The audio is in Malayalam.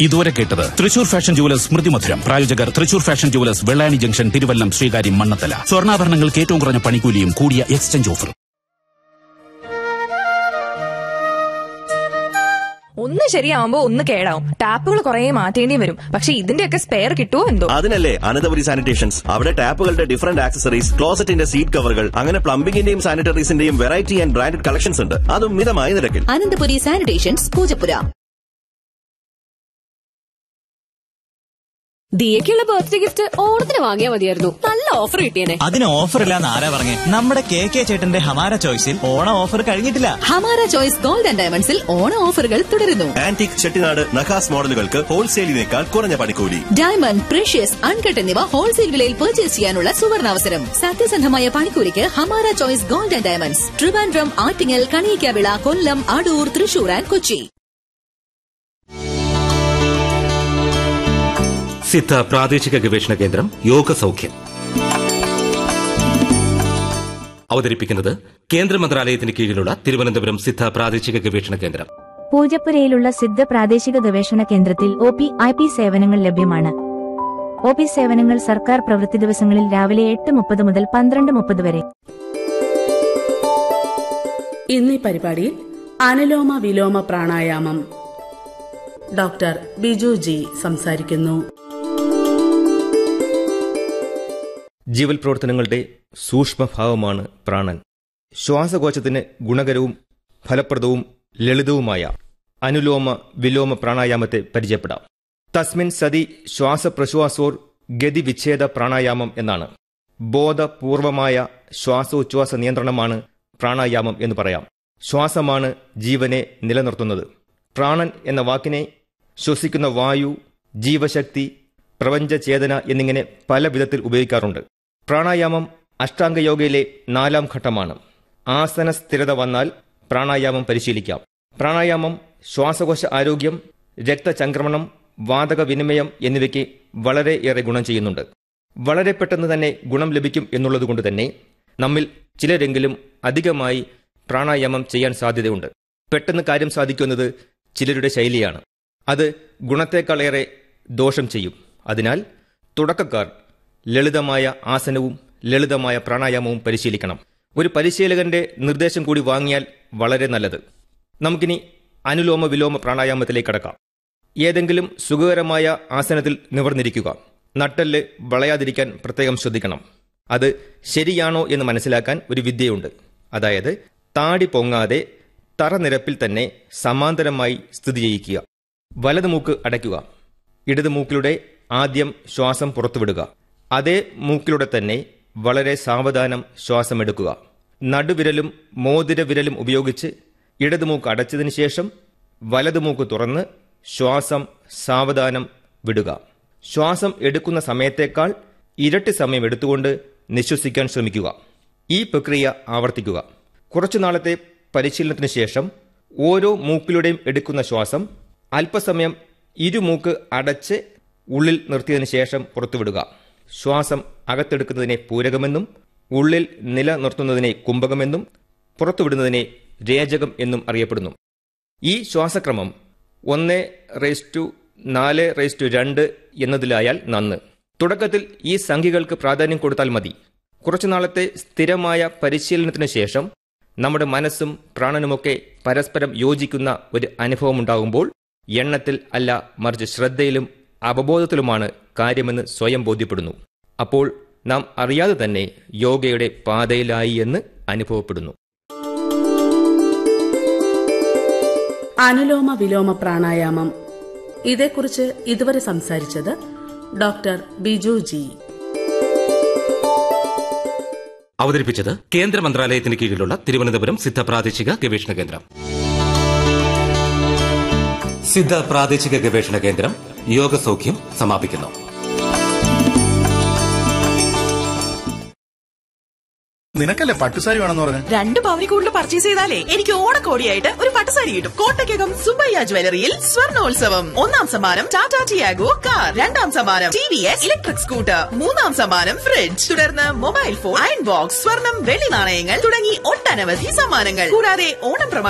ഇതുവരെ കേട്ടത് തൃശൂർ ഫാഷൻ ജുവലേഴ്സ് സ്മൃതി മധുരം പ്രായോജകർ Thrissur fashion jewellers Vellani junction Thiruvallam Sreekaryam Mannanthala സ്വർണ്ണാഭരണങ്ങൾക്ക് ഏറ്റവും കുറഞ്ഞ പണിക്കൂലിയും കൂടിയ എക്സ്ചേഞ്ച് ഓഫറും ഒന്ന് ശരിയാവുമ്പോ ഒന്ന് കേടാവും ടാപ്പുകൾ കുറെ മാറ്റേണ്ടി വരും പക്ഷെ ഇതിന്റെയൊക്കെ സ്പെയർ കിട്ടുമോ എന്തോ അതിനല്ലേ അനന്തപുരി സാനിറ്റേഷൻസ് അവിടെ ടാപ്പുകളുടെ ഡിഫറന്റ് ആക്സസറീസ് ക്ലോസറ്റിന്റെ സീറ്റ് കവറുകൾ അങ്ങനെ പ്ലംബിംഗിന്റെയും സാനിറ്ററീസിന്റെയും വെറൈറ്റി ആൻഡ് ബ്രാൻഡഡ് കളക്ഷൻസ് ഉണ്ട് അതും മിതമായ നിരക്കിൽ അനന്തപുരി സാനിറ്റേഷൻസ് പൂജപ്പുര ദിയക്കുള്ള ബർത്ത്ഡേ ഗിഫ്റ്റ് ഓണത്തിന് വാങ്ങിയാ മതിയായിരുന്നു നല്ല ഓഫർ കിട്ടിയേനെ അതിന് ഓഫർ ഇല്ലാന്ന് ആരാ പറഞ്ഞേ നമ്മുടെ കെ കെ ചേട്ടന്റെ ഹമാര ചോയ്സിൽ ഓണം ഓഫർ കഴിഞ്ഞിട്ടില്ല ഹമാര ചോയ്സ് ഗോൾഡ് ആൻഡ് ഡയമണ്ട്സിൽ ഓണ ഓഫറുകൾ തുടരുന്നു ആന്റിക് ചെട്ടിനാട് നഖാസ് മോഡലുകൾക്ക് ഹോൾസെയിലിനേക്കാൾ കുറഞ്ഞ പണിക്കൂലി ഡയമണ്ട് പ്രഷ്യസ് അൺകട്ട് എന്നിവ ഹോൾസെയിൽ വിലയിൽ പർച്ചേസ് ചെയ്യാനുള്ള സുവർണാവസരം സത്യസന്ധമായ പണിക്കൂലിക്ക് Hamara choice gold and diamonds Trivandrum Attingal Kaniyakkavila Kollam Adoor Thrissur and Kochi Siddha പ്രാദേശിക ഗവേഷണ കേന്ദ്രം യോഗ സൗഖ്യം അവതരിപ്പിക്കുന്നത് കേന്ദ്ര മന്ത്രാലയത്തിന് കീഴിലുള്ള തിരുവനന്തപുരം സിദ്ധ പ്രാദേശിക ഗവേഷണ കേന്ദ്രം പൂജപ്പുരയിലുള്ള സിദ്ധ പ്രാദേശിക ഗവേഷണ കേന്ദ്രത്തിൽ ഒ പി ഐ പി സേവനങ്ങൾ ലഭ്യമാണ് ഒ പി സേവനങ്ങൾ സർക്കാർ പ്രവൃത്തി ദിവസങ്ങളിൽ രാവിലെ എട്ട് മുപ്പത് മുതൽ പന്ത്രണ്ട് മുപ്പത് വരെ ഇന്നീ പരിപാടിയിൽ അനുലോമ വിലോമ പ്രാണായാമം ഡോക്ടർ ബിജു ജി സംസാരിക്കുന്നു ജീവൽ പ്രവർത്തനങ്ങളുടെ സൂക്ഷ്മഭാവമാണ് പ്രാണൻ ശ്വാസകോശത്തിന് ഗുണകരവും ഫലപ്രദവും ലളിതവുമായ അനുലോമ വിലോമ പ്രാണായാമത്തെ പരിചയപ്പെടാം തസ്മിൻ സതി ശ്വാസപ്രശ്വാസോർ ഗതിവിച്ഛേദ പ്രാണായാമം എന്നാണ് ബോധപൂർവമായ ശ്വാസോച്ഛ്വാസ നിയന്ത്രണമാണ് പ്രാണായാമം എന്ന് പറയാം ശ്വാസമാണ് ജീവനെ നിലനിർത്തുന്നത് പ്രാണൻ എന്ന വാക്കിനെ ശ്വസിക്കുന്ന വായു ജീവശക്തി പ്രപഞ്ചചേതന എന്നിങ്ങനെ പല വിധത്തിൽ ഉപയോഗിക്കാറുണ്ട് പ്രാണായാമം അഷ്ടാംഗയോഗയിലെ നാലാം ഘട്ടമാണ് ആസന സ്ഥിരത വന്നാൽ പ്രാണായാമം പരിശീലിക്കാം പ്രാണായാമം ശ്വാസകോശ ആരോഗ്യം രക്തചംക്രമണം വാതക വിനിമയം എന്നിവയ്ക്ക് വളരെയേറെ ഗുണം ചെയ്യുന്നുണ്ട് വളരെ പെട്ടെന്ന് തന്നെ ഗുണം ലഭിക്കും എന്നുള്ളതുകൊണ്ട് തന്നെ നമ്മിൽ ചിലരെങ്കിലും അധികമായി പ്രാണായാമം ചെയ്യാൻ സാധ്യതയുണ്ട് പെട്ടെന്ന് കാര്യം സാധിക്കുന്നത് ചിലരുടെ ശൈലിയാണ് അത് ഗുണത്തേക്കാളേറെ ദോഷം ചെയ്യും അതിനാൽ തുടക്കക്കാർ ലളിതമായ ആസനവും ലളിതമായ പ്രാണായാമവും പരിശീലിക്കണം ഒരു പരിശീലകന്റെ നിർദ്ദേശം കൂടി വാങ്ങിയാൽ വളരെ നല്ലത് നമുക്കിനി അനുലോമ വിലോമ പ്രാണായാമത്തിലേക്ക് കടക്കാം ഏതെങ്കിലും സുഖകരമായ ആസനത്തിൽ നിവർന്നിരിക്കുക നട്ടെല്ല് വളയാതിരിക്കാൻ പ്രത്യേകം ശ്രദ്ധിക്കണം അത് ശരിയാണോ എന്ന് മനസ്സിലാക്കാൻ ഒരു വിദ്യയുണ്ട് അതായത് താടി പൊങ്ങാതെ തറനിരപ്പിൽ തന്നെ സമാന്തരമായി സ്ഥിതി ചെയ്യിക്കുക വലത് മൂക്ക് അടയ്ക്കുക ഇടത് മൂക്കിലൂടെ ആദ്യം ശ്വാസം പുറത്തുവിടുക അതേ മൂക്കിലൂടെ തന്നെ വളരെ സാവധാനം ശ്വാസമെടുക്കുക നടുവിരലും മോതിര വിരലും ഉപയോഗിച്ച് ഇടത് മൂക്ക് അടച്ചതിന് ശേഷം വലത് മൂക്ക് തുറന്ന് ശ്വാസം സാവധാനം വിടുക ശ്വാസം എടുക്കുന്ന സമയത്തേക്കാൾ ഇരട്ടി സമയം എടുത്തുകൊണ്ട് നിശ്വസിക്കാൻ ശ്രമിക്കുക ഈ പ്രക്രിയ ആവർത്തിക്കുക കുറച്ചു നാളത്തെ പരിശീലനത്തിന് ശേഷം ഓരോ മൂക്കിലൂടെയും എടുക്കുന്ന ശ്വാസം അല്പസമയം ഇരുമൂക്ക് അടച്ച് ഉള്ളിൽ നിർത്തിയതിനു ശേഷം പുറത്തുവിടുക ശ്വാസം അകത്തെടുക്കുന്നതിനെ പൂരകമെന്നും ഉള്ളിൽ നിലനിർത്തുന്നതിനെ കുംഭകമെന്നും പുറത്തുവിടുന്നതിനെ രേചകം എന്നും അറിയപ്പെടുന്നു ഈ ശ്വാസക്രമം ഒന്ന് റേസ് ടു നാല് റേസ് ടു രണ്ട് എന്നതിലായാൽ നന്ന് തുടക്കത്തിൽ ഈ സംഖ്യകൾക്ക് പ്രാധാന്യം കൊടുത്താൽ മതി കുറച്ചു നാളത്തെ സ്ഥിരമായ പരിശീലനത്തിന് ശേഷം നമ്മുടെ മനസ്സും പ്രാണനുമൊക്കെ പരസ്പരം യോജിക്കുന്ന ഒരു അനുഭവമുണ്ടാകുമ്പോൾ എണ്ണത്തിൽ അല്ല മറിച്ച് ശ്രദ്ധയിലും അവബോധത്തിലുമാണ് കാര്യമെന്ന് സ്വയം ബോധ്യപ്പെടുന്നു അപ്പോൾ നാം അറിയാതെ തന്നെ യോഗയുടെ പാതയിലായി എന്ന് അനുഭവപ്പെടുന്നു അനുലോമ വിലോമ പ്രാണായാമം ഇതേക്കുറിച്ച് ഇതുവരെ സംസാരിച്ചത് ഡോക്ടർ ബിജു ജി അവതരിപ്പിച്ചത് കേന്ദ്ര മന്ത്രാലയത്തിന് കീഴിലുള്ള തിരുവനന്തപുരം സിദ്ധ പ്രാദേശിക ഗവേഷണ കേന്ദ്രം സിദ്ധ പ്രാദേശിക ഗവേഷണ കേന്ദ്രം യോഗ സൗഖ്യം സമാപിക്കുന്നു നിനക്കല്ലേ പട്ടുസാരി വേണമെന്ന് പറഞ്ഞു രണ്ട് പവനി കൂടുതൽ പർച്ചേസ് ചെയ്താലേ എനിക്ക് ഓണക്കോടിയായിട്ട് ഒരു പട്ടുസാരി കിട്ടും കോട്ടയ്ക്കകം സുബയ്യ ജ്വല്ലറിയിൽ സ്വർണോത്സവം ഒന്നാം സമ്മാനം ടാറ്റ ടിയാഗോ കാർ രണ്ടാം സമ്മാനം T V S electric scooter മൂന്നാം സമ്മാനം ഫ്രിഡ്ജ് തുടർന്ന് മൊബൈൽ ഫോൺ അയൺ ബോക്സ് സ്വർണം വെള്ളി നാണയങ്ങൾ തുടങ്ങി ഒട്ടനവധി സമ്മാനങ്ങൾ കൂടാതെ ഓണം പ്രമാ